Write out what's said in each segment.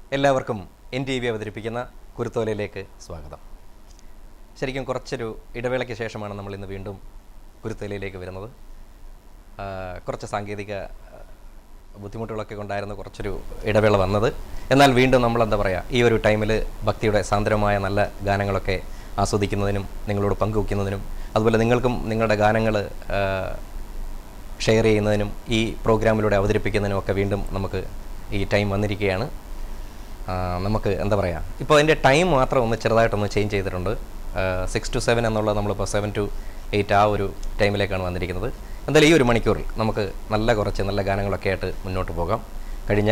എല്ലാവർക്കും N T V അവതരിപ്പിക്കുന്ന കുരുത്തോലയിലേക്ക് സ്വാഗതം ശരിക്കും കുറച്ചൊരു ഇടവേളയ്ക്ക് ശേഷമാണ് നമ്മൾ ഇന്ന് വീണ്ടും കുരുത്തോലയിലേക്ക് വരുന്നത് ആ, കുറച്ച് സാങ്കേതിക ആ, ബുദ്ധിമുട്ടുകളൊക്കെ കൊണ്ടായിരുന്നു കുറച്ചൊരു ഇടവേള വന്നത് എന്നാൽ വീണ്ടും നമ്മൾ എന്താ പറയുക ഈ ഒരു ടൈമിൽ ഭക്തിയുടെ സാന്ദ്രമായ നല്ല ഗാനങ്ങളൊക്കെ ആസ്വദിക്കുന്നതിനും നിങ്ങളോട് പങ്കുവയ്ക്കുന്നതിനും അതുപോലെ നിങ്ങൾക്കും നിങ്ങളുടെ ഗാനങ്ങൾ ഷെയർ ചെയ്യുന്നതിനും ഈ പ്രോഗ്രാമിലൂടെ അവതരിപ്പിക്കുന്നതിനും ഒക്കെ വീണ്ടും നമുക്ക് ഈ ടൈം വന്നിരിക്കുകയാണ് ആ, നമുക്ക് എന്താ പറയുക ഇപ്പോൾ അതിൻ്റെ ടൈം മാത്രം ഒന്ന് ചെറുതായിട്ടൊന്ന് ചേഞ്ച് ചെയ്തിട്ടുണ്ട് സിക്സ് ടു സെവൻ എന്നുള്ളത് നമ്മളിപ്പോൾ സെവൻ ടു എയ്റ്റ് ആ ഒരു ടൈമിലേക്കാണ് വന്നിരിക്കുന്നത് എന്തായാലും ഈ ഒരു മണിക്കൂറിൽ നമുക്ക് നല്ല കുറച്ച് നല്ല ഗാനങ്ങളൊക്കെ ആയിട്ട് മുന്നോട്ട് പോകാം കഴിഞ്ഞ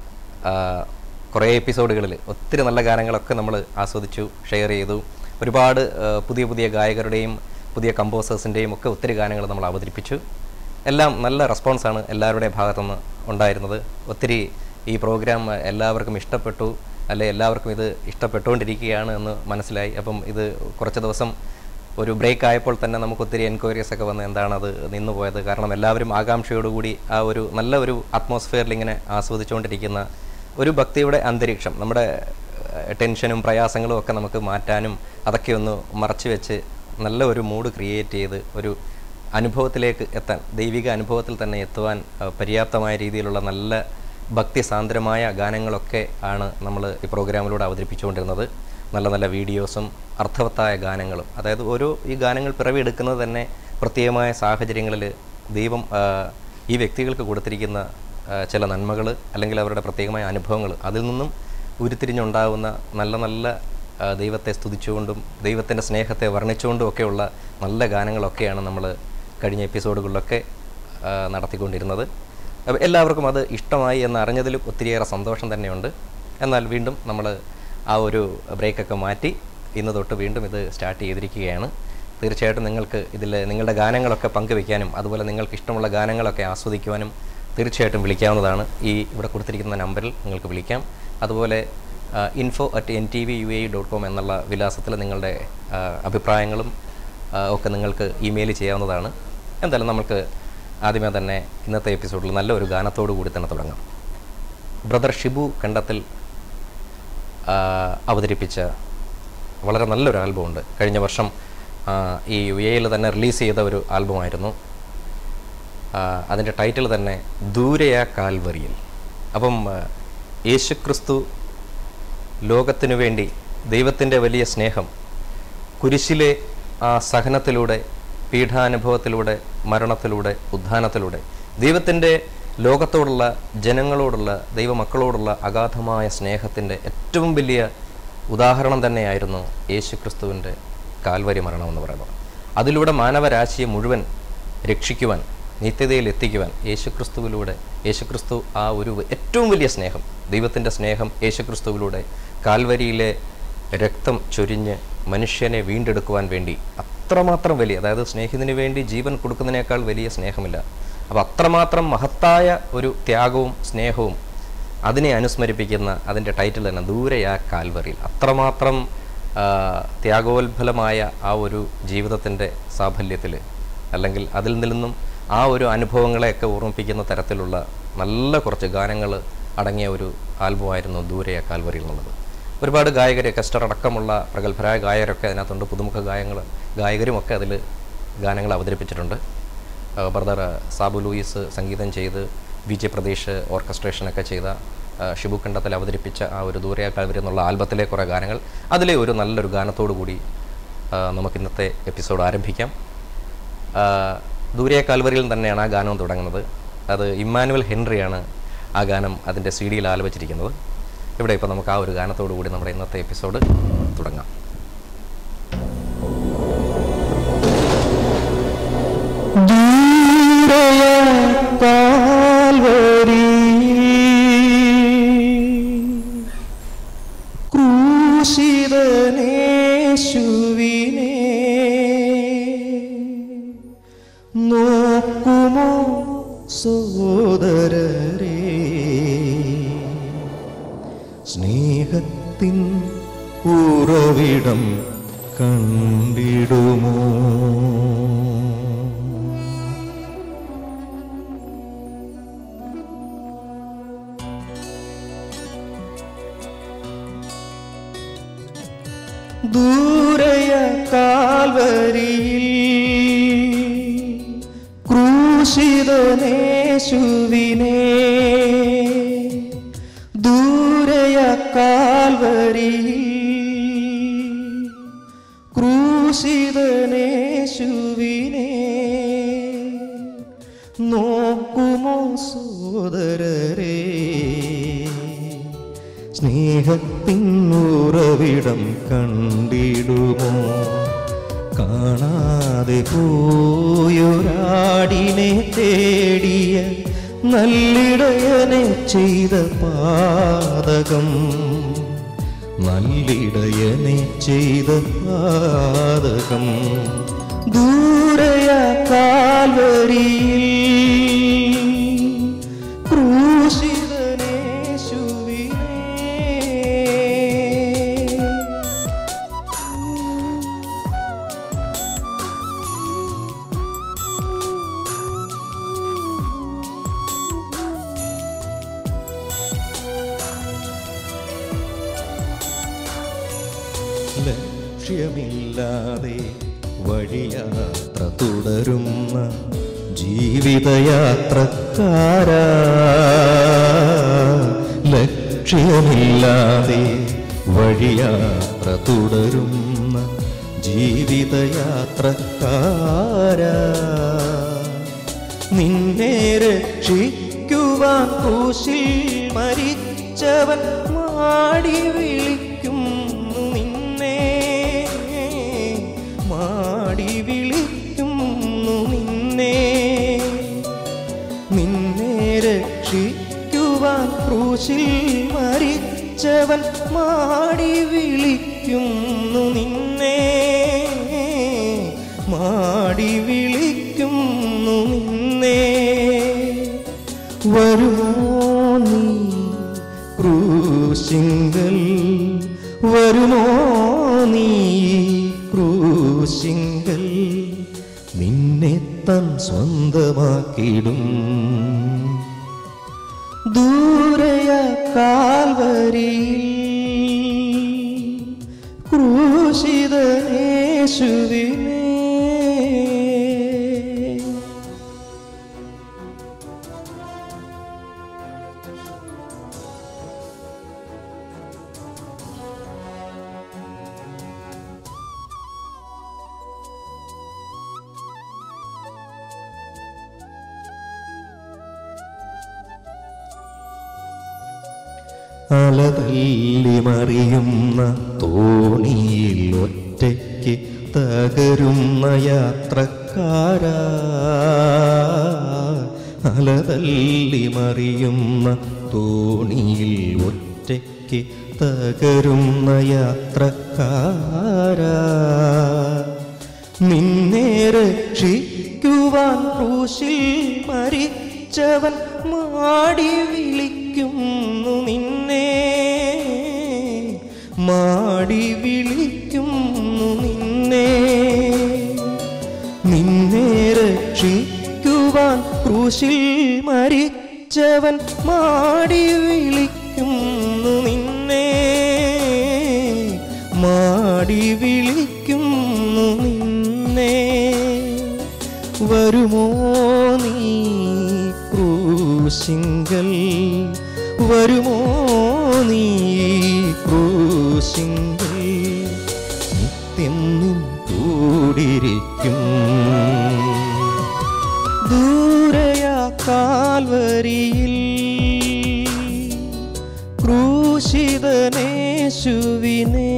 ആ, കുറേ എപ്പിസോഡുകളിൽ ഒത്തിരി നല്ല ഗാനങ്ങളൊക്കെ നമ്മൾ ആസ്വദിച്ചു ഷെയർ ചെയ്തു ഒരുപാട് ആ, പുതിയ പുതിയ ഗായകരുടെയും പുതിയ കമ്പോസേഴ്സിൻ്റെയും ഒക്കെ ഒത്തിരി ഗാനങ്ങൾ നമ്മൾ അവതരിപ്പിച്ചു എല്ലാം നല്ല റെസ്പോൺസാണ് എല്ലാവരുടെയും ഭാഗത്തുനിന്ന് ഉണ്ടായിരുന്നത് ഒത്തിരി ഈ പ്രോഗ്രാം എല്ലാവർക്കും ഇഷ്ടപ്പെട്ടു അല്ലെ എല്ലാവർക്കും ഇത് ഇഷ്ടപ്പെട്ടുകൊണ്ടിരിക്കുകയാണ് എന്ന് മനസ്സിലായി അപ്പം ഇത് കുറച്ച് ദിവസം ഒരു ബ്രേക്ക് ആയപ്പോൾ തന്നെ നമുക്ക് ഒത്തിരി എൻക്വയറീസ് ഒക്കെ വന്ന് എന്താണ് അത് നിന്നു പോയത് കാരണം എല്ലാവരും ആകാംക്ഷയോടുകൂടി ആ ഒരു നല്ല ഒരു അറ്റ്മോസ്ഫിയറിൽ ഇങ്ങനെ ആസ്വദിച്ചുകൊണ്ടിരിക്കുന്ന ഒരു ഭക്തിയുടെ അന്തരീക്ഷം നമ്മുടെ ഏഹ്, ടെൻഷനും പ്രയാസങ്ങളും ഒക്കെ നമുക്ക് മാറ്റാനും അതൊക്കെ ഒന്ന് മറച്ചു വെച്ച് നല്ല ഒരു മൂഡ് ക്രിയേറ്റ് ചെയ്ത് ഒരു അനുഭവത്തിലേക്ക് എത്താൻ ദൈവിക അനുഭവത്തിൽ തന്നെ എത്തുവാൻ അഹ്, പര്യാപ്തമായ രീതിയിലുള്ള നല്ല ഭക്തിസാന്ദ്രമായ ഗാനങ്ങളൊക്കെ ആണ് നമ്മൾ ഈ പ്രോഗ്രാമിലൂടെ അവതരിപ്പിച്ചുകൊണ്ടിരുന്നത് നല്ല നല്ല വീഡിയോസും അർത്ഥവത്തായ ഗാനങ്ങളും അതായത് ഓരോ ഈ ഗാനങ്ങൾ പിറവിയെടുക്കുന്നത് തന്നെ പ്രത്യേകമായ സാഹചര്യങ്ങളിൽ ദൈവം ആ, ഈ വ്യക്തികൾക്ക് കൊടുത്തിരിക്കുന്ന ആ, ചില നന്മകൾ അല്ലെങ്കിൽ അവരുടെ പ്രത്യേകമായ അനുഭവങ്ങൾ അതിൽ നിന്നും ഉരുത്തിരിഞ്ഞുണ്ടാകുന്ന നല്ല നല്ല ആ, ദൈവത്തെ സ്തുതിച്ചുകൊണ്ടും ദൈവത്തിൻ്റെ സ്നേഹത്തെ വർണ്ണിച്ചുകൊണ്ടും ഒക്കെയുള്ള നല്ല ഗാനങ്ങളൊക്കെയാണ് നമ്മൾ കഴിഞ്ഞ എപ്പിസോഡുകളിലൊക്കെ ആ, നടത്തിക്കൊണ്ടിരുന്നത് അപ്പോൾ എല്ലാവർക്കും അത് ഇഷ്ടമായി എന്ന് അറിഞ്ഞതിൽ ഒത്തിരിയേറെ സന്തോഷം തന്നെയുണ്ട് എന്നാൽ വീണ്ടും നമ്മൾ ആ ഒരു ബ്രേക്കൊക്കെ മാറ്റി ഇന്ന് തൊട്ട് വീണ്ടും ഇത് സ്റ്റാർട്ട് ചെയ്തിരിക്കുകയാണ് തീർച്ചയായിട്ടും നിങ്ങൾക്ക് ഇതിൽ നിങ്ങളുടെ ഗാനങ്ങളൊക്കെ പങ്കുവെക്കാനും അതുപോലെ നിങ്ങൾക്ക് ഇഷ്ടമുള്ള ഗാനങ്ങളൊക്കെ ആസ്വദിക്കുവാനും തീർച്ചയായിട്ടും വിളിക്കാവുന്നതാണ് ഈ ഇവിടെ കൊടുത്തിരിക്കുന്ന നമ്പറിൽ നിങ്ങൾക്ക് വിളിക്കാം അതുപോലെ info at N T V U A dot com എന്നുള്ള വിലാസത്തിൽ നിങ്ങളുടെ ആ, അഭിപ്രായങ്ങളും ആ, ഒക്കെ നിങ്ങൾക്ക് ഇമെയിൽ ചെയ്യാവുന്നതാണ് എന്തായാലും നമുക്ക് ആദ്യമേ തന്നെ ഇന്നത്തെ എപ്പിസോഡിൽ നല്ലൊരു ഗാനത്തോടു കൂടി തന്നെ തുടങ്ങാം ബ്രദർ ഷിബു കണ്ടത്തിൽ ആ, അവതരിപ്പിച്ച വളരെ നല്ലൊരു ആൽബമുണ്ട് കഴിഞ്ഞ വർഷം ആ, ഈ യു എയിൽ തന്നെ റിലീസ് ചെയ്ത ഒരു ആൽബമായിരുന്നു ആ, അതിൻ്റെ ടൈറ്റിൽ തന്നെ ദൂരയ കാൽവരിയിൽ അപ്പം ആ, യേശുക്രിസ്തു ലോകത്തിനു വേണ്ടി ദൈവത്തിൻ്റെ വലിയ സ്നേഹം കുരിശിലെ ആ സഹനത്തിലൂടെ പീഠാനുഭവത്തിലൂടെ മരണത്തിലൂടെ ഉദ്ധാനത്തിലൂടെ ദൈവത്തിൻ്റെ ലോകത്തോടുള്ള ജനങ്ങളോടുള്ള ദൈവമക്കളോടുള്ള അഗാധമായ സ്നേഹത്തിൻ്റെ ഏറ്റവും വലിയ ഉദാഹരണം തന്നെയായിരുന്നു യേശു ക്രിസ്തുവിൻ്റെ കാൽവരി മരണം എന്ന് പറയുന്നത് അതിലൂടെ മാനവരാശിയെ മുഴുവൻ രക്ഷിക്കുവാൻ നിത്യതയിൽ എത്തിക്കുവാൻ യേശുക്രിസ്തുവിലൂടെ യേശുക്രിസ്തു ആ ഒരു ഏറ്റവും വലിയ സ്നേഹം ദൈവത്തിൻ്റെ സ്നേഹം യേശുക്രിസ്തുവിലൂടെ കാൽവരിയിലെ രക്തം ചൊരിഞ്ഞ് മനുഷ്യനെ വീണ്ടെടുക്കുവാൻ വേണ്ടി അത്രമാത്രം വലിയ അതായത് സ്നേഹിതന് വേണ്ടി ജീവൻ കൊടുക്കുന്നതിനേക്കാൾ വലിയ സ്നേഹമില്ല അപ്പോൾ അത്രമാത്രം മഹത്തായ ഒരു ത്യാഗവും സ്നേഹവും അതിനെ അനുസ്മരിപ്പിക്കുന്ന അതിൻ്റെ ടൈറ്റിൽ തന്നെ ദൂരെയാ കാൽവറിയിൽ അത്രമാത്രം ആ, ത്യാഗോത്ഫലമായ ആ ഒരു ജീവിതത്തിൻ്റെ സാഫല്യത്തിൽ അല്ലെങ്കിൽ അതിൽ നിന്നും ആ ഒരു അനുഭവങ്ങളെയൊക്കെ ഓർമ്മിപ്പിക്കുന്ന തരത്തിലുള്ള നല്ല കുറച്ച് ഗാനങ്ങൾ അടങ്ങിയ ഒരു ആൽബമായിരുന്നു ദൂരെയ കാൽവരിയിൽ എന്നുള്ളത് ഒരുപാട് ഗായകർ കസ്റ്റർ അടക്കമുള്ള പ്രഗത്ഭരായ ഗായകരൊക്കെ അതിനകത്തുണ്ട് പുതുമുഖ ഗായങ്ങൾ ഗായകരുമൊക്കെ അതിൽ ഗാനങ്ങൾ അവതരിപ്പിച്ചിട്ടുണ്ട് ആ, ബ്രദർ സാബു ലൂയിസ് സംഗീതം ചെയ്ത് വി ജെ പ്രദേശ് ഓർക്കസ്ട്രേഷനൊക്കെ ചെയ്ത ആ, ഷിബു കണ്ടത്തിൽ അവതരിപ്പിച്ച ആ ഒരു ദൂരയ കാൽവരി എന്നുള്ള ആൽബത്തിലെ കുറേ ഗാനങ്ങൾ അതിലെ ഒരു നല്ലൊരു ഗാനത്തോടു കൂടി ആ, നമുക്ക് ഇന്നത്തെ എപ്പിസോഡ് ആരംഭിക്കാം ആ, ദൂരയ കാൽവരിയിൽ തന്നെയാണ് ആ ഗാനം തുടങ്ങുന്നത് അത് ഇമ്മാനുവൽ ഹെൻറിയാണ് ആ ഗാനം അതിൻ്റെ സി ഡിയിൽ ആലപിച്ചിരിക്കുന്നത് ഇവിടെ ഇപ്പോൾ നമുക്ക് ആ ഒരു ഗാനത്തോടു കൂടി നമ്മുടെ ഇന്നത്തെ എപ്പിസോഡ് തുടങ്ങാം ക്രൂശിതനേശുവിനെ നോക്കുമോ സോദരരെ സ്നേഹത്തിൻ ഉറവിടം കണ്ടിടുമോ യേശുവേ ദൂരയ കാൽവരിയിൽ ക്രൂശിതനേശുവിനെ ദൂരയ കാൽവരിയിൽ ക്രൂശിതനേശുവിനെ നോക്കുമോ സോദരരെ സ്നേഹത്തിൻ ഉറവിടം കണ്ടിടുമോ കാണാതെ പോയൊരാടിനെ തേടിയ നല്ലിടയനെ ചെയ്ത പാതകം നല്ലിടയനെ ചെയ്ത പാതകം ദൂരയ കാൽവരിയിൽ ക്രൂശിതനേശുവിനെ ലക്ഷ്യമില്ലാതെ വഴിയാത്ര തുടരുന്ന ജീവിതയാത്രക്കാരാ ലക്ഷ്യമില്ലാതെ വഴിയാത്ര തുടരുന്ന ജീവിതയാത്രക്കാരാ നിന്നെ രക്ഷിക്കുവാൻ ക്രൂശിൽ മരിച്ചവൻ മാടി വിളിക്കുന്നു നിന്നെ മാടി വിളിക്കുന്നു നിന്നെ നിന്നെ രക്ഷിക്കുവാൻ ക്രൂശിൽ മരിച്ചവൻ മാടി വിളിക്കുന്നു നിന്നെ മാടി വിളിക്കുന്നു നിന്നെ വരുമോ നീ ക്രൂശിങ്കൽ വരുമോ നീ ക്രൂശിങ്കൽ നിന്നെ തൻ സ്വന്തമാക്കിയിടും ദൂരയ കാൽവരിയിൽ ക്രൂശിതനേശുവിനെ അലതല്ലി മറിയുന്ന തോണിയിൽ ഒറ്റയ്ക്ക് തകരുന്ന യാത്രക്കാരാ അലതല്ലി മറിയുന്ന തോണിയിൽ ഒറ്റയ്ക്ക് തകരുന്ന യാത്രക്കാരാ നിന്നെ രക്ഷിക്കുവാൻ ക്രൂശിൽ മരിച്ചവൻ മാടി വിളിക്കുന്നു നിന്നെ മാടി വിളിക്കുന്നു നിന്നെ നിന്നെ രക്ഷിക്കുവാൻ ക്രൂശിൽ മരിച്ചവൻ മാടി വിളിക്കുന്നു നിന്നെ മാടി വിളിക്കുന്നു നിന്നെ വരുമോ നീ ക്രൂശിങ്കൽ വരുമോ നീ ക്രൂശിങ്കൽ നിത്യം നിൻ കൂടിരിക്കും ദൂരയാ കാൽവരിയിൽ ക്രൂശിതനേശുവിനെ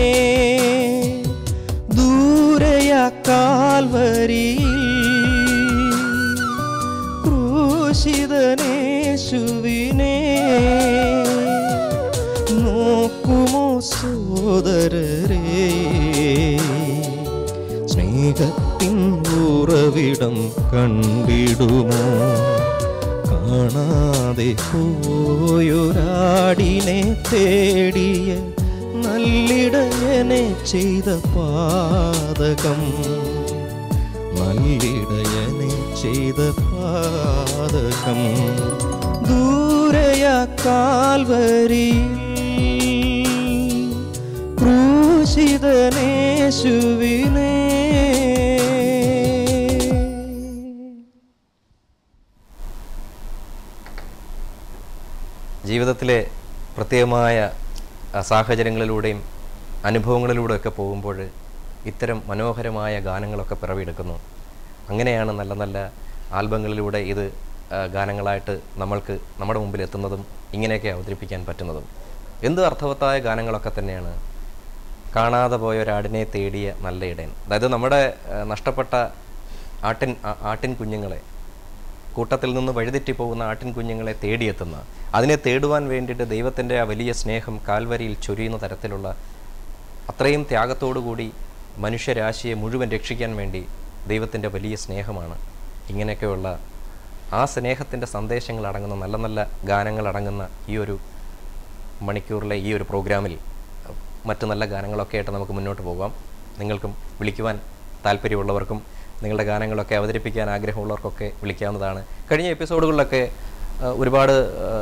ദൂരയാ കാൽവരിയിൽ ക്രൂശിതനേശുവിനെ നോക്കുമോ സോദരരേ സ്നേഹത്തിൻ ഉറവിടം കണ്ടിടുമോ കാണാതെ പോയൊരാടിനെ തേടിയ നല്ലിടയനെ ചെയ്ത പാതകം നല്ലിടയനെ ചെയ്ത പാതകം ദൂരയ കാൽവരി ക്രൂശിത സ്നേഹിതനേശുവിനെ ജീവിതത്തിലെ പ്രത്യേകമായ ആ, സാഹചര്യങ്ങളിലൂടെയും അനുഭവങ്ങളിലൂടെയൊക്കെ പോകുമ്പോൾ ഇത്തരം മനോഹരമായ ഗാനങ്ങളൊക്കെ പിറവിയെടുക്കുന്നു അങ്ങനെയാണ് നല്ല നല്ല ആൽബങ്ങളിലൂടെ ഇത് ആ, ഗാനങ്ങളായിട്ട് നമ്മൾക്ക് നമ്മുടെ മുമ്പിൽ എത്തുന്നതും ഇങ്ങനെയൊക്കെ അവതരിപ്പിക്കാൻ പറ്റുന്നതും എന്ത് അർത്ഥവത്തായ ഗാനങ്ങളൊക്കെ തന്നെയാണ് കാണാതെ പോയ ഒരാടിനെ തേടിയ നല്ല ഇടയൻ അതായത് നമ്മുടെ ആ, നഷ്ടപ്പെട്ട ആട്ടിൻ ആ- ആട്ടിൻ കുഞ്ഞുങ്ങളെ കൂട്ടത്തിൽ നിന്ന് വഴിതെറ്റി പോകുന്ന ആട്ടിൻ കുഞ്ഞുങ്ങളെ തേടിയെത്തുന്ന അതിനെ തേടുവാൻ വേണ്ടിയിട്ട് ദൈവത്തിൻ്റെ ആ വലിയ സ്നേഹം കാൽവരിയിൽ ചൊരിയുന്ന തരത്തിലുള്ള അത്രയും ത്യാഗത്തോടുകൂടി മനുഷ്യരാശിയെ മുഴുവൻ രക്ഷിക്കാൻ വേണ്ടി ദൈവത്തിൻ്റെ വലിയ സ്നേഹമാണ് ഇങ്ങനെയൊക്കെയുള്ള ആ സ്നേഹത്തിൻ്റെ സന്ദേശങ്ങൾ അടങ്ങുന്ന നല്ല നല്ല ഗാനങ്ങൾ അടങ്ങുന്ന ഈ ഒരു മണിക്കൂറിലെ ഈ ഒരു പ്രോഗ്രാമിൽ മറ്റു നല്ല ഗാനങ്ങളൊക്കെ ആയിട്ട് നമുക്ക് മുന്നോട്ട് പോകാം നിങ്ങൾക്കും വിളിക്കുവാൻ താല്പര്യമുള്ളവർക്കും നിങ്ങളുടെ ഗാനങ്ങളൊക്കെ അവതരിപ്പിക്കാൻ ആഗ്രഹമുള്ളവർക്കൊക്കെ വിളിക്കാവുന്നതാണ് കഴിഞ്ഞ എപ്പിസോഡുകളിലൊക്കെ ആ, ഒരുപാട്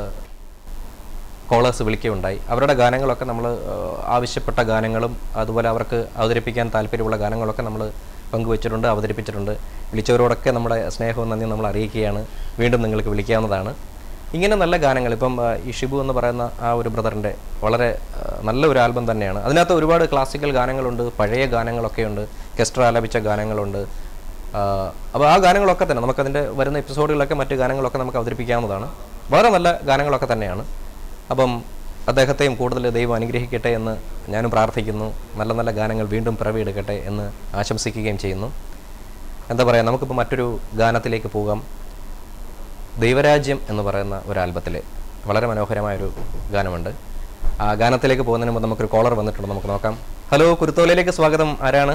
കോളേഴ്സ് വിളിക്കുകയുണ്ടായി അവരുടെ ഗാനങ്ങളൊക്കെ നമ്മൾ ആവശ്യപ്പെട്ട ഗാനങ്ങളും അതുപോലെ അവർക്ക് അവതരിപ്പിക്കാൻ താല്പര്യമുള്ള ഗാനങ്ങളൊക്കെ നമ്മൾ പങ്കുവച്ചിട്ടുണ്ട് അവതരിപ്പിച്ചിട്ടുണ്ട് വിളിച്ചവരോടൊക്കെ നമ്മുടെ സ്നേഹവും നന്ദിയും നമ്മൾ അറിയിക്കുകയാണ് വീണ്ടും നിങ്ങൾക്ക് വിളിക്കാവുന്നതാണ് ഇങ്ങനെ നല്ല ഗാനങ്ങൾ ഇപ്പം ആ, ഈ ഷിബു എന്ന് പറയുന്ന ആ ഒരു ബ്രദറിൻ്റെ വളരെ ആ, നല്ല ഒരു ആൽബം തന്നെയാണ് അതിനകത്ത് ഒരുപാട് ക്ലാസിക്കൽ ഗാനങ്ങളുണ്ട് പഴയ ഗാനങ്ങളൊക്കെ ഉണ്ട് കെസ്റ്റർ ആലപിച്ച ഗാനങ്ങളുണ്ട് അപ്പോൾ ആ ഗാനങ്ങളൊക്കെ തന്നെ നമുക്കതിൻ്റെ വരുന്ന എപ്പിസോഡുകളിലൊക്കെ മറ്റ് ഗാനങ്ങളൊക്കെ നമുക്ക് അവതരിപ്പിക്കാവുന്നതാണ് വളരെ നല്ല ഗാനങ്ങളൊക്കെ തന്നെയാണ് അപ്പം അദ്ദേഹത്തെയും കൂടുതൽ ദൈവം അനുഗ്രഹിക്കട്ടെ എന്ന് ഞാനും പ്രാർത്ഥിക്കുന്നു നല്ല നല്ല ഗാനങ്ങൾ വീണ്ടും പിറവിയെടുക്കട്ടെ എന്ന് ആശംസിക്കുകയും ചെയ്യുന്നു എന്താ പറയുക നമുക്കിപ്പോൾ മറ്റൊരു ഗാനത്തിലേക്ക് പോകാം ദൈവരാജ്യം എന്ന് പറയുന്ന ഒരു ആൽബത്തിലെ വളരെ മനോഹരമായൊരു ഗാനമുണ്ട് ആ ഗാനത്തിലേക്ക് പോകുന്നതിന് മുമ്പ് നമുക്കൊരു കോളർ വന്നിട്ടുണ്ട് നമുക്ക് നോക്കാം ഹലോ കുരുത്തോലയിലേക്ക് സ്വാഗതം ആരാണ്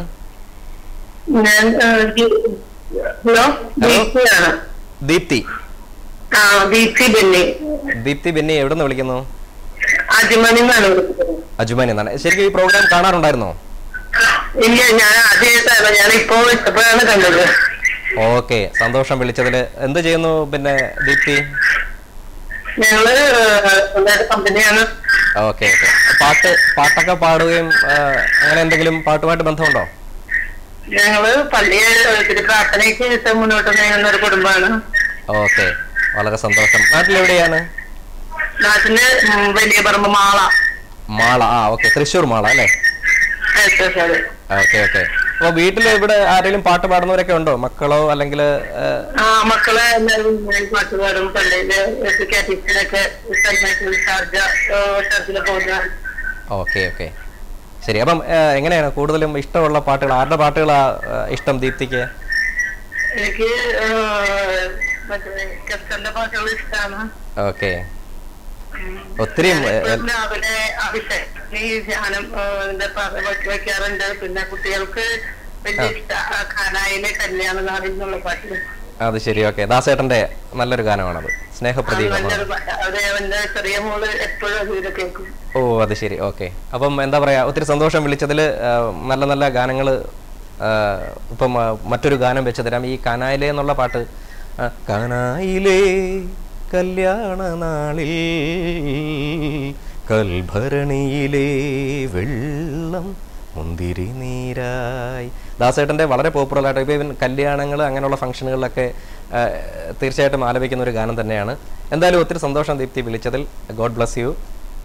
ഞാൻ ആ, ദി- ഹലോ ദീപ്തിയാണ് ദീപ്തി ആ ദീപ്തി ബെന്നി ദീപ്തി ബെന്നി എവിടെ നിന്ന് വിളിക്കുന്നു അജിമണി എന്നാണ് വിളിക്കുന്നത് അജുമാൻ എന്നാണ് ശരിക്കും ഈ പ്രോഗ്രാം കാണാറുണ്ടായിരുന്നോ ഇല്ല ഞാൻ ആദ്യമായിട്ടാണ് ഞാൻ ഇപ്പോ വിളിച്ചപ്പോഴാണ് കണ്ടത് ഓക്കെ സന്തോഷം വിളിച്ചതിൽ എന്ത് ചെയ്യുന്നു പിന്നെ ദീപ്തി ഞങ്ങള് സ്വന്തമായിട്ട് കമ്പനിയാണ് ഓക്കെ ഓക്കെ പാട്ട് പാട്ടൊക്കെ പാടുകയും ആ, അങ്ങനെ എന്തെങ്കിലും പാട്ടുമായിട്ട് ബന്ധമുണ്ടോ ഞങ്ങള് പള്ളിയെ ഇത്തിരി പ്രാർത്ഥനയ്ക്ക് ശേഷം മുന്നോട്ട് നീങ്ങുന്ന ഒരു കുടുംബമാണ് ഓക്കെ വളരെ സന്തോഷം നാട്ടിലെവിടെയാണ് നാട്ടില് ഉം, വലിയ പറമ്പ് മാള മാള ആ ഓക്കെ തൃശ്ശൂർ മാള അല്ലേ എക്സസൈസ്. ഓക്കെ ഓക്കെ അപ്പോൾ വീട്ടിൽ ഇവിടെ ആരെങ്കിലും പാട്ട് പാടുന്നവരൊക്കെ ഉണ്ടോ മക്കളോ അല്ലെങ്കിൽ ആ മക്കളെ എല്ലാവരും ഞാൻ പാട്ട് പാടും പള്ളിയില് കാറ്റീസിനൊക്കെ ഷാർജ ചർച്ചിൽ പോകുന്ന ഓക്കെ ഓക്കെ ശരി അപ്പം ആ, എങ്ങനെയാണ് കൂടുതലും ഇഷ്ടമുള്ള പാട്ടുകൾ ആരുടെ പാട്ടുകളാ ആ, ഇഷ്ടം ദീപ്തിക്ക് എനിക്ക് മറ്റേ കെസ്റ്ററിന്റെ പാട്ടുകൾ ഇഷ്ടമാണ് ഓക്കെ ഒത്തിരി ഉം, എ- എ- രാവിലെ അഭിഷേക് ഈ ധ്യാനം ഇതിന്റെ വയ്ക്കാറുണ്ട് പിന്നെ കുട്ടികൾക്ക് വലിയ ഇഷ്ട ഖാനായിലെ കല്യാണ നാളിൽ എന്നുള്ള പാട്ട് അത് ശരി ഓക്കെ ദാസേട്ടന്റെ നല്ലൊരു ഗാനമാണത് സ്നേഹപ്രതീകമാണ് നല്ലൊരു പാട്ട് അത് അവന്റെ ചെറിയ മോള് എപ്പോഴും അത് കേൾക്കും ഓ അത് ശരി ഓക്കെ അപ്പം എന്താ പറയാ ഒത്തിരി സന്തോഷം വിളിച്ചതിൽ നല്ല നല്ല ഗാനങ്ങൾ ഇപ്പം ആ, മറ്റൊരു ഗാനം വെച്ച് തരാം ഈ കനായിലെ എന്നുള്ള പാട്ട് ആ, കനായിലെ കല്യാണ നാളിൽ കൽഭരണിയിലെ വെള്ളം മുന്തിരി നീരായി ദാസേട്ടൻ്റെ വളരെ പോപ്പുലർ ആയിട്ട് ഇപ്പോൾ ഇവൻ കല്യാണങ്ങൾ അങ്ങനെയുള്ള ഫംഗ്ഷനുകളിലൊക്കെ ആ, തീർച്ചയായിട്ടും ആലപിക്കുന്ന ഒരു ഗാനം തന്നെയാണ് എന്തായാലും ഒത്തിരി സന്തോഷം ദീപ്തി വിളിച്ചതിൽ ഗോഡ് ബ്ലസ് യു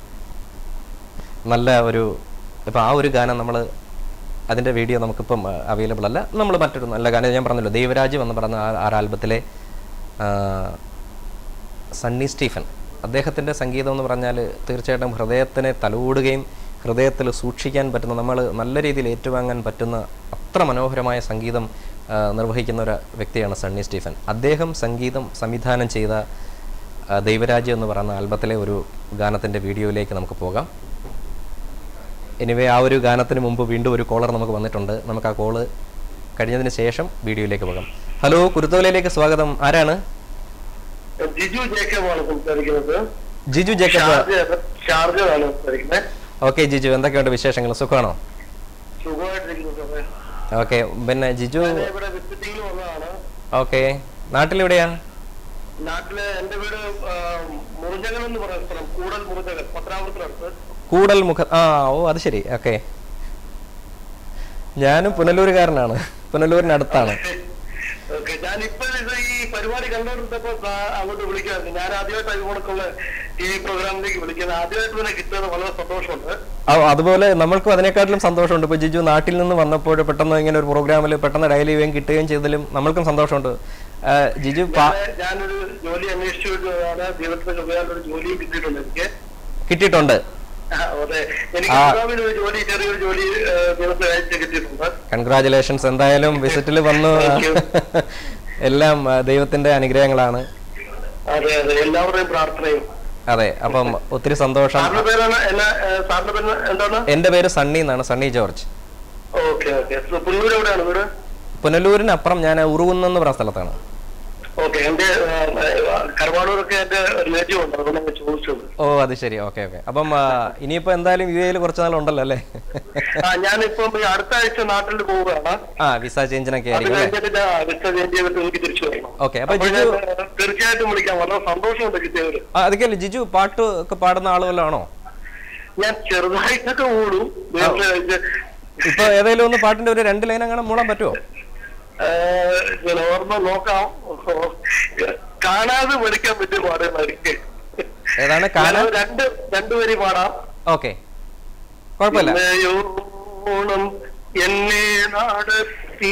നല്ല ഒരു ഇപ്പം ആ ഒരു ഗാനം നമ്മൾ അതിൻ്റെ വീഡിയോ നമുക്കിപ്പം അവൈലബിൾ അല്ല നമ്മൾ മറ്റൊരു നല്ല ഗാനം ഞാൻ പറഞ്ഞല്ലോ ദൈവരാജ്യം എന്ന് പറയുന്ന ആ ആ ആൽബത്തിലെ ആ, സണ്ണി സ്റ്റീഫൻ അദ്ദേഹത്തിൻ്റെ സംഗീതം എന്ന് പറഞ്ഞാൽ തീർച്ചയായിട്ടും ഹൃദയത്തിനെ തലോടുകയും ഹൃദയത്തിൽ സൂക്ഷിക്കാൻ പറ്റുന്ന നമ്മൾ നല്ല രീതിയിൽ ഏറ്റുവാങ്ങാൻ പറ്റുന്ന അത്ര മനോഹരമായ സംഗീതം ആ, നിർവഹിക്കുന്ന ഒരു വ്യക്തിയാണ് സണ്ണി സ്റ്റീഫൻ അദ്ദേഹം സംഗീതം സംവിധാനം ചെയ്ത ആ, ദൈവരാജ്യം എന്ന് പറയുന്ന ആൽബത്തിലെ ഒരു ഗാനത്തിൻ്റെ വീഡിയോയിലേക്ക് നമുക്ക് പോകാം എനിവേ ആ ഒരു ഗാനത്തിന് മുമ്പ് വീണ്ടും ഒരു കോളർ നമുക്ക് വന്നിട്ടുണ്ട് നമുക്ക് ആ കോള് കഴിഞ്ഞതിന് ശേഷം വീഡിയോയിലേക്ക് പോകാം ഹലോ കുരുത്തോലയിലേക്ക് സ്വാഗതം ആരാണ് ജിജു ജേക്കബാണ് സംസാരിക്കുന്നത് ജിജു ജേക്കബ് ഷാർജാണ് സംസാരിക്കുന്നത് ഓക്കെ ജിജു എന്തൊക്കെയുണ്ട് വിശേഷങ്ങൾ സുഖമാണോ സുഖമായിട്ടിരിക്കുന്നു സാറേ ഓക്കെ പിന്നെ ജിജു ഞാൻ ഇവിടെ വിസിറ്റിംഗിൽ വന്നതാണ് ഓക്കെ നാട്ടിലെവിടെയാ നാട്ടില് എന്റെ വീട് ആ, മുറിഞ്ഞകൽ എന്ന് പറയുന്ന സ്ഥലം കൂടൽ മുറിഞ്ഞകൽ പത്രാപുരത്തിനടുത്ത് കൂടൽ മുഖ ആ ഓ അത് ശരി ഓക്കെ ഞാനും പുനലൂരുകാരനാണ് പുനലൂരിനടുത്താണ് ഓക്കെ ഞാൻ ഇപ്പൊ ഇത് ഈ പരിപാടി കണ്ടുകൊണ്ടിരുന്നപ്പോ സാ- അങ്ങോട്ട് വിളിക്കാറുണ്ട് ഞാൻ ആദ്യമായിട്ട് ഇതുകൊണ്ടുള്ള ടി വി പ്രോഗ്രാമിലേക്ക് വിളിക്കുന്നത് ആദ്യമായിട്ട് തന്നെ കിട്ടിയത് വളരെ സന്തോഷമുണ്ട് ആ, അതുപോലെ നമ്മൾക്കും അതിനെക്കാട്ടിലും സന്തോഷമുണ്ട് ഇപ്പോൾ ജിജു നാട്ടിൽ നിന്ന് വന്നപ്പോൾ പെട്ടെന്ന് ഇങ്ങനെ ഒരു പ്രോഗ്രാമിൽ പെട്ടെന്ന് ഡയൽ ചെയ്യുകയും കിട്ടുകയും ചെയ്തതിലും നമ്മൾക്കും സന്തോഷമുണ്ട് ആ, ജിജു പാ ഞാന് ഞാനൊരു ജോലി അന്വേഷിച്ചു വരുന്നതാണ് ദൈവത്തിന്റെ കൃപയാൽ ഒരു ജോലിയും കിട്ടിയിട്ടുണ്ട് എനിക്ക് കിട്ടിയിട്ടുണ്ട് ആ, അതെ എനിക്ക് ആ. പ്രോഗ്രാമിൽ ഒരു ജോലി ചെറിയൊരു ജോലി ആ, ദൈവത്തെ അയച്ച് കിട്ടിയിട്ടുണ്ട് കൺഗ്രാചുലേഷൻസ് എന്തായാലും വിസിറ്റിൽ വന്നു Thank you. എല്ലാം ആ, ദൈവത്തിന്റെ അനുഗ്രഹങ്ങളാണ് അതെ അതെ എല്ലാവരുടെയും പ്രാർത്ഥനയും അതെ അപ്പം ഒത്തിരി സന്തോഷം സാറിന്റെ പേരാണ് എന്നാ ആ, സാറിന്റെ പേര് എന്താണ് എൻ്റെ പേര് സണ്ണി എന്നാണ് Sunny George okay okay Pullur എവിടെയാണ് വീട് പുനലൂരിനപ്പുറം ഞാൻ ഉറുകുന്നെന്ന് പറഞ്ഞ സ്ഥലത്താണ് ഓക്കെ എന്റെ കരവാടൂരൊക്കെ എന്റെ റിലേറ്റീവ് ഉണ്ട് അതുകൊണ്ട് ഞാൻ ചോദിച്ചത് ഓ അത് ശരി ഓക്കെ ഓക്കെ അപ്പം ആ, ഇനിയിപ്പോ എന്തായാലും യു എയിൽ കുറച്ച് നാളുണ്ടല്ലോ അല്ലേ ആ ഞാനിപ്പം ഈ അടുത്ത ആഴ്ച നാട്ടിൽ പോവുകയാണ് ആ വിസ ചേഞ്ചിനൊക്കെ അത് ആയിരിക്കും അല്ലേ കഴിഞ്ഞിട്ട് വിസ ചേഞ്ച് ചെയ്തിട്ട് എനിക്ക് തിരിച്ചു വരണം ഓക്കെ അപ്പൊ അപ്പോൾ ജിജു ഞാൻ, ആ, തീർച്ചയായിട്ടും വിളിക്കാം വളരെ സന്തോഷമുണ്ട് കിട്ടിയവര് ആ അതൊക്കെയല്ലേ ജിജു പാട്ട് ഒക്കെ പാടുന്ന ആളുകളാണോ ഞാൻ ചെറുതായിട്ടൊക്കെ ഓടും ദൈവത്തെ വെച്ച്, ഇപ്പൊ ഏതെങ്കിലും ഒന്ന് പാട്ടിന്റെ ഒരു രണ്ട് ലൈൻ അങ്ങനെ മൂടാൻ പറ്റുമോ ആ, ഞാൻ ഓർമ്മ നോക്കാം കാണാതെ പഠിക്കാൻ പറ്റിയ പാടുകളായിരിക്കും ഏതാണ് കാണാൻ ഞാൻ രണ്ട് രണ്ടുപേരി പാടാം ഓക്കെ കുഴപ്പമില്ല ഇന്നയോണം എന്നെ നടത്തി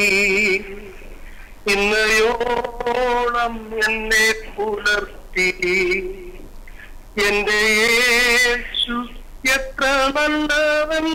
ഇന്നയോളം എന്നെ പുലർത്തി എന്റെ യേശു എത്ര നല്ലവൻ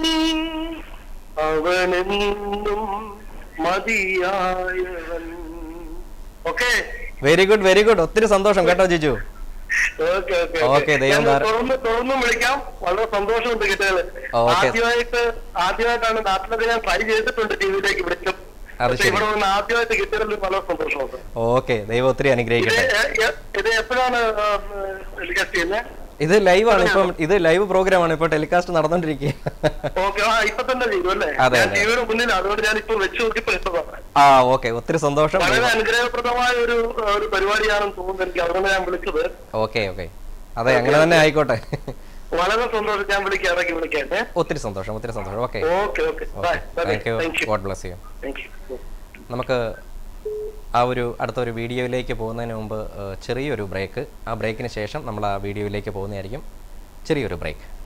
അവനെന്നും മതിയായവൻ okay very good very good ഒത്തിരി സന്തോഷം കേട്ടോ ജിജു ഓക്കെ ഓക്കെ ഓക്കെ, ദൈവം ഞാൻ ധാര- തുറന്ന് തുറന്നും വിളിക്കാം വളരെ സന്തോഷമുണ്ട് കിട്ടിയത് ഓക്കെ. ആദ്യമായിട്ട് ആദ്യമായിട്ടാണ് നാട്ടിലൊക്കെ ഞാൻ ട്രൈ ചെയ്തിട്ടുണ്ട് ടിവിയിലേക്ക് വിളിച്ചു അത് പക്ഷെ ശരി. ഇവിടെ വന്ന് ആദ്യമായിട്ട് കിട്ടിയതിൽ വളരെ സന്തോഷമുണ്ട് ഓക്കെ ദൈവം ഒത്തിരി ഇത് അനുഗ്രഹിക്കട്ടെ എ- എ- ഇത് എപ്പോഴാണ് ടെലികാസ്റ്റ് ചെയ്യുന്നത് ഇത് ലൈവ് ആണ് ഇപ്പം ഇത് ലൈവ് പ്രോഗ്രാം ആണ് ഇപ്പൊ ടെലികാസ്റ്റ് നടന്നുകൊണ്ടിരിക്കുക ഓക്കെ ആ ഇപ്പൊ തന്നെ ചെയ്തു അല്ലേ അതെ, ഞാൻ അതെ. ടിവിയുടെ മുന്നിൽ അതുകൊണ്ട് ഞാൻ ഇപ്പൊ വെച്ച് നോക്കിയപ്പോ ഇട്ടതാണ് ആ ഓക്കെ ഒത്തിരി സന്തോഷം വളരെ അനുഗ്രഹപ്രദമായ ഒരു ഒരു പരിപാടിയാണെന്ന് തോന്നുന്നു എനിക്ക് അതുകൊണ്ട് ഞാൻ വിളിച്ചത് ഓക്കെ ഓക്കെ അതെ അങ്ങനെ തന്നെ ആയിക്കോട്ടെ വളരെ സന്തോഷം ഞാൻ വിളിക്കാം ഇറങ്ങി വിളിക്കാം ഏ ഒത്തിരി സന്തോഷം ഒത്തിരി സന്തോഷം okay okay okay bye thank you thank you God bless you thank you നമുക്ക് ആ ഒരു അടുത്ത ഒരു വീഡിയോയിലേക്ക് പോകുന്നതിന് മുമ്പ് ഏഹ്, ചെറിയൊരു ബ്രേക്ക് ആ ബ്രേക്കിന് ശേഷം നമ്മൾ ആ വീഡിയോയിലേക്ക് പോകുന്നതായിരിക്കും ചെറിയൊരു ബ്രേക്ക്